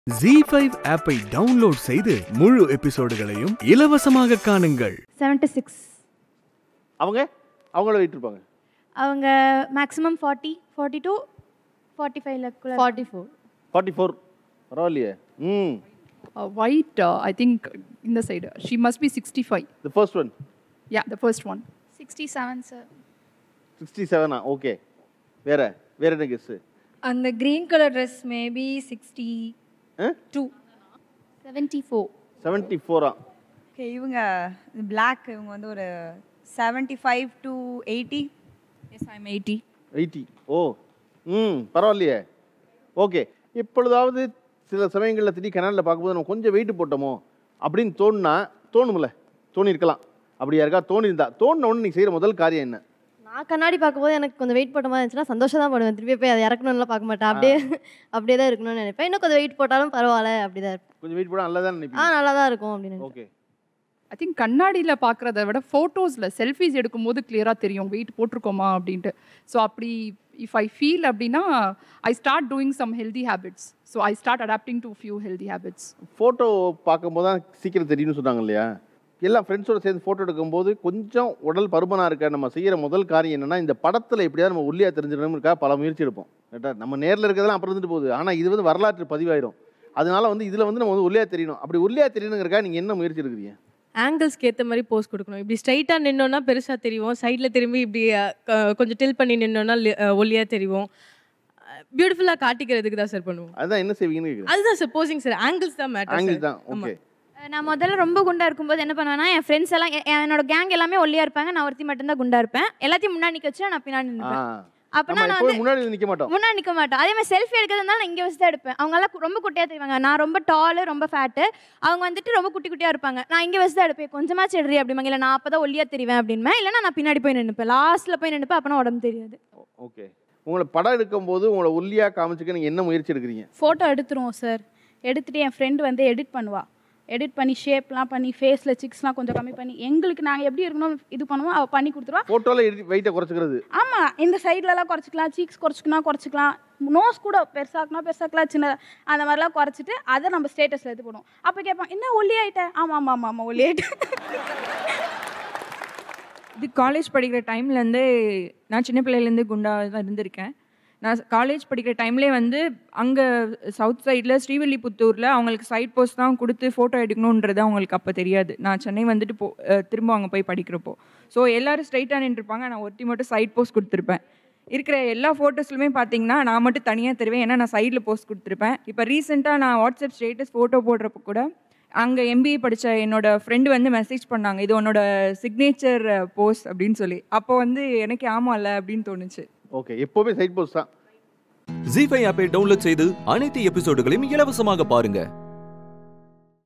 G five ஆப்பை download செய்து முழு எபிசோடுகளையும் இலவசமாக காணுங்கள் செவன்ட்டி சிக்ஸ் அவங்க அவங்கள வெயிட் இருப்பாங்க அவங்க maximum forty forty two forty ஃபைவ்ல ஃபார்ட்டி ஃபோர் ஃபார்ட்டி ஃபோர் பரவாயில்லையே ம் ஒயிட் ஐ திங்க் இந்த side she must be sixty five the first one yeah the first one sixty seven sir சிக்ஸ்டி செவனா okay வேற வேற என்ன கெஸ்ஸு அந்த green colour dress maybe sixty two seventy four seventy ஃபோரா okay இவங்க black இவங்க வந்து ஒரு seventy five to eighty yes I'm eighty eighty oh ம் பரவாயில்லையே ஓகே இப்பொழுதாவது சில சமயங்களில் திடீர் கனாலில் பார்க்கும்போது நம்ம கொஞ்சம் வெயிட் போட்டோமோ அப்படின்னு தோணுனா தோணுமில்ல தோணி இருக்கலாம் அப்படி யாருக்கா தோணி இருந்தா தோணுன உடனே நீ செய்கிற முதல் காரியம் என்ன நான் கண்ணாடி பார்க்கும்போது எனக்கு கொஞ்சம் வெயிட் போட்ட மாதிரி இருந்துச்சுன்னா சந்தோஷம் தான் படுவேன் திருப்பி போய் அதை இறக்கணும்லாம் பார்க்க மாட்டேன் அப்படியே அப்படியே தான் இருக்கணும்னு நினைப்பேன் இன்னும் கொஞ்சம் வெயிட் போட்டாலும் பரவாயில்ல அப்படி தான் இருப்பேன் கொஞ்சம் வெயிட் போட நல்லா தான் ஆ நினைப்பீங்க நல்லா தான் இருக்கும் அப்படின்னு நினைப்பேன். ஓகே ஐ திங்க் கண்ணாடியில் பார்க்குறத விட ஃபோட்டோஸில் செல்ஃபிஸ் எடுக்கும்போது கிளியராக தெரியும் வெயிட் போட்டிருக்கோமா அப்படின்ட்டு ஸோ அப்படி இஃப் ஐ ஃபீல் அப்படின்னா I start doing some healthy habits so I start adapting to few healthy habits photo பார்க்கும்போது தான் சீக்கிரம் தெரியும்னு சொன்னாங்க இல்லையா எல்லாம் ஃப்ரெண்ட்ஸோட சேர்ந்து ஃபோட்டோ எடுக்கும்போது கொஞ்சம் உடல் பருமனாக இருக்க நம்ம செய்கிற முதல் காரியம் என்னன்னா இந்த படத்தில் எப்படியாவது நம்ம ஒல்லியாக தெரிஞ்சிடணும்னுக்கா பல முயற்சி எடுப்போம் கரெக்டாக நம்ம நேரில் இருக்கிறதெல்லாம் அப்புறம் இருந்துட்டு போகுது ஆனால் இது வந்து வரலாற்று பதிவாயிடும் அதனால வந்து இதில் வந்து நம்ம வந்து ஒல்லியாக தெரியணும் அப்படி ஒல்லியாக தெரியணுங்கிறக்கா நீங்கள் என்ன முயற்சி எடுக்கிறீங்க ஆங்கிள்ஸ்க்கு ஏற்ற மாதிரி போஸ் கொடுக்கணும் இப்படி ஸ்ட்ரைட்டாக நின்னோன்னா பெருசாக தெரியும் சைடில் திரும்பி இப்படி அஹ், க- கொஞ்சம் டில் பண்ணி நின்னோன்னா ஒல்லியாக தெரியும் பியூட்டிஃபுல்லாக காட்டிக்கிறதுக்கு தான் சார் பண்ணுவோம் அதுதான் என்ன செய்வீங்கன்னு கேட்குறேன் அதுதான் சார் போசிங் சார் ஆங்கிள்ஸ் தான் மேட்டர் ஆங்கிள் தான் ஓகே நான் முதல்ல ரொம்ப குண்டா இருக்கும்போது என்ன பண்ணுவேன்னா என் ஃப்ரெண்ட்ஸ் எல்லாம் எ- என்னோட கேங் எல்லாமே ஒல்லியா இருப்பாங்க நான் ஒருத்தி மட்டும் தான் குண்டா இருப்பேன் எல்லாத்தையும் முன்னாடி நிக்க வச்சு நான் பின்னாடி ஆ நிற்பேன் அப்பனா நம்ம நான் எப்போதும் வந்து முன்னாடி நிற்க மாட்டோம் முன்னாடி நிக்க மாட்டோம் அதே மாதிரி செல்ஃபி எடுக்கிறதுனால நான் இங்க வச்சு தான் எடுப்பேன் அவங்க எல்லாம் கு- ரொம்ப குட்டியா தெரிவாங்க நான் ரொம்ப டாலு ரொம்ப ஃபேட்டு அவங்க வந்துட்டு ரொம்ப குட்டி குட்டியா இருப்பாங்க நான் இங்க வச்சு தான் எடுப்பேன் கொஞ்சமாச்சு எடுறி அப்படிம்பாங்க இல்லை நான் அப்பதான் ஒல்லியா தெரிவேன் அப்படின்பேன் இல்லைன்னா நான் பின்னாடி போய் நின்னுப்பேன் லாஸ்ட்ல போய் நின்னுப்பேன் அப்பனா உடம்பு தெரியாது ஓகே உங்களை படம் எடுக்கும்போது உங்களை ஒல்லியாக காமிச்சுக்க நீங்கள் என்ன முயற்சி எடுக்கிறீங்க ஃபோட்டோ எடுத்துருவோம் சார் எடுத்துட்டு என் ஃப்ரெண்டு வந்து எடிட் பண்ணுவா எடிட் பண்ணி ஷேப்லாம் பண்ணி ஃபேஸில் சிக்ஸ்லாம் கொஞ்சம் கம்மி பண்ணி எங்களுக்கு நாங்கள் எப்படி இருக்கணும் இது பண்ணுவோம் அவள் பண்ணி கொடுத்துருவா ஃபோட்டோவில் வெயிட்டை குறைச்சிக்கிறது ஆமாம் இந்த சைட்லலாம் குறைச்சிக்கலாம் சீக்ஸ் குறைச்சிக்கலாம் குறைச்சிக்கலாம் நோஸ் கூட பெருசாக்கணும் பெருசாக்கலாம் சின்ன அந்த மாதிரிலாம் குறைச்சிட்டு அதை நம்ம ஸ்டேட்டஸில் இது பண்ணுவோம் அப்போ கேட்பான் என்ன ஒல்லி ஆயிட்டேன் ஆமாம் ஆமாம் ஆமாம் ஆமாம் ஒல்லி ஆயிட்டேன் இது காலேஜ் படிக்கிற டைம்லேருந்தே நான் சின்ன பிள்ளையிலேருந்து குண்டாக தான் இருந்திருக்கேன் நான் காலேஜ் படிக்கிற டைம்லேயே வந்து அங்கே சவுத் சைடில் ஸ்ரீவில்லிபுத்தூரில் அவங்களுக்கு சைட் போஸ்ட் தான் கொடுத்து ஃபோட்டோ எடுக்கணுன்றது அவங்களுக்கு அப்போ தெரியாது நான் சென்னை வந்துட்டு போ அஹ் திரும்ப அங்கே போய் படிக்கிறப்போ ஸோ எல்லோரும் ஸ்ட்ரைட்டாக நின்றுருப்பாங்க நான் ஒருத்தி மட்டும் சைட் போஸ்ட் கொடுத்துருப்பேன் இருக்கிற எல்லா ஃபோட்டோஸ்லுமே பார்த்தீங்கன்னா நான் மட்டும் தனியாக தருவேன் ஏன்னா நான் சைடில் போஸ்ட் கொடுத்துருப்பேன் இப்போ ரீசெண்டாக நான் வாட்ஸ்அப் ஸ்டேட்டஸ் ஃபோட்டோ போடுறப்ப கூட அங்கே எம்பிஏ படித்த என்னோட ஃப்ரெண்டு வந்து மெசேஜ் பண்ணாங்க இது உன்னோட சிக்னேச்சர் போஸ்ட் அப்படின்னு சொல்லி அப்போ வந்து எனக்கு ஆமாம்ல அப்படின்னு தோணுச்சு ஓகே எப்போவுமே சைட் போஸ்ட் தான் ஜி ஃபைவ் ஆப்பை டவுன்லோட் செய்து அனைத்து எபிசோடுகளையும் இலவசமாக பாருங்க